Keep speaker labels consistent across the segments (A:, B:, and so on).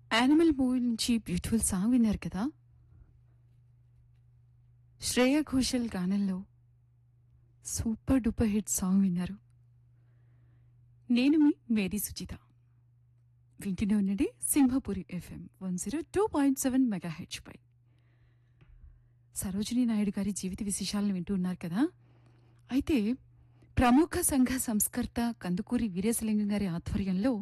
A: animal movie నుంచి beautiful song విన్నారు కదా శ్రేయ ఘోషల్ గానంలో సూపర్ డూపర్ హిట్ సాంగ్ విన్నారు నేను మీ మేరీ సుచిత వింటూనే ఉండండి Simhapuri FM one zero two point seven mega హెచ్ పై సరోజినీ నాయుడు గారి జీవిత విశేషాలను వింటూ ఉన్నారు కదా అయితే ప్రముఖ సంఘ సంస్కర్త కందుకూరి వీరేశలింగం గారి ఆధ్వర్యంలో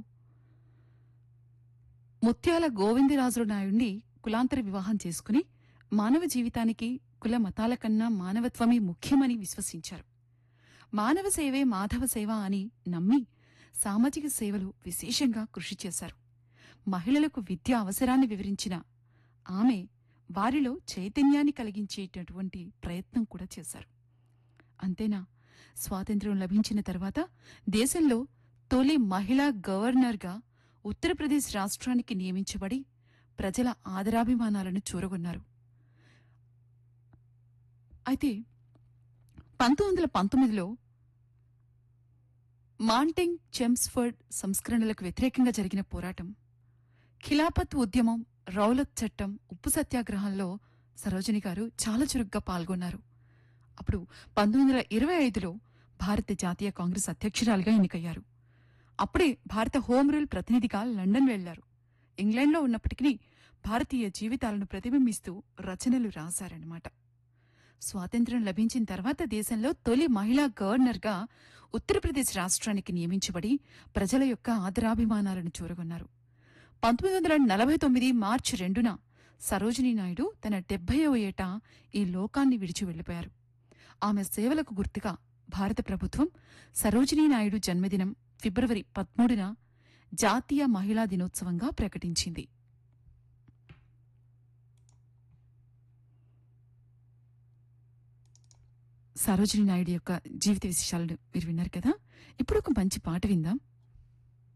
A: ముత్యాల గోవిందరాజుల నాయుడిని కులాంతర వివాహం చేసుకుని మానవ జీవితానికి కుల మతాల కన్నా మానవత్వమే ముఖ్యమని విశ్వసించారు మానవ సేవే మాధవ సేవ అని నమ్మి సామాజిక సేవలు విశేషంగా కృషి చేశారు మహిళలకు విద్య అవసరాన్ని వివరించిన ఆమె వారిలో చైతన్యాన్ని కలిగించేటటువంటి ప్రయత్నం కూడా చేశారు అంతేనా స్వాతంత్ర్యం లభించిన తర్వాత దేశంలో తొలి మహిళా గవర్నర్గా ఉత్తరప్రదేశ్ రాష్ట్రానికి నియమించబడి ప్రజల ఆదరాభిమానాలను చూరగొన్నారు అయితే పంతొమ్మిది వందల పంతొమ్మిదిలో మాంటింగ్ చెమ్స్ఫర్డ్ సంస్కరణలకు వ్యతిరేకంగా జరిగిన పోరాటం ఖిలాఫత్ ఉద్యమం రౌలత్ చట్టం ఉప్పు సత్యాగ్రహంలో సరోజిని గారు చాలా చురుగ్గా పాల్గొన్నారు అప్పుడు పంతొమ్మిది వందల ఇరవై ఐదులో భారత జాతీయ కాంగ్రెస్ అధ్యక్షురాలిగా ఎన్నికయ్యారు అప్పుడే భారత హోం రూల్ ప్రతినిధిగా లండన్ వెళ్లారు ఇంగ్లాండ్లో ఉన్నప్పటికీ భారతీయ జీవితాలను ప్రతిబింబిస్తూ రచనలు రాశారన్నమాట స్వాతంత్ర్యం లభించిన తర్వాత దేశంలో తొలి మహిళా గవర్నర్గా ఉత్తరప్రదేశ్ రాష్ట్రానికి నియమించబడి ప్రజల యొక్క ఆదరాభిమానాలను చూరగొన్నారు పంతొమ్మిది వందల నలభై తొమ్మిది మార్చి రెండున సరోజినీ నాయుడు తన డెబ్బయో ఏట ఈ లోకాన్ని విడిచి వెళ్లిపోయారు ఆమె సేవలకు గుర్తుగా భారత ప్రభుత్వం సరోజినీ నాయుడు జన్మదినం ఫిబ్రవరి పదమూడున జాతీయ మహిళా దినోత్సవంగా ప్రకటించింది సరోజినీ నాయుడు యొక్క జీవిత విశేషాలను మీరు విన్నారు కదా ఇప్పుడు ఒక మంచి పాట విందాం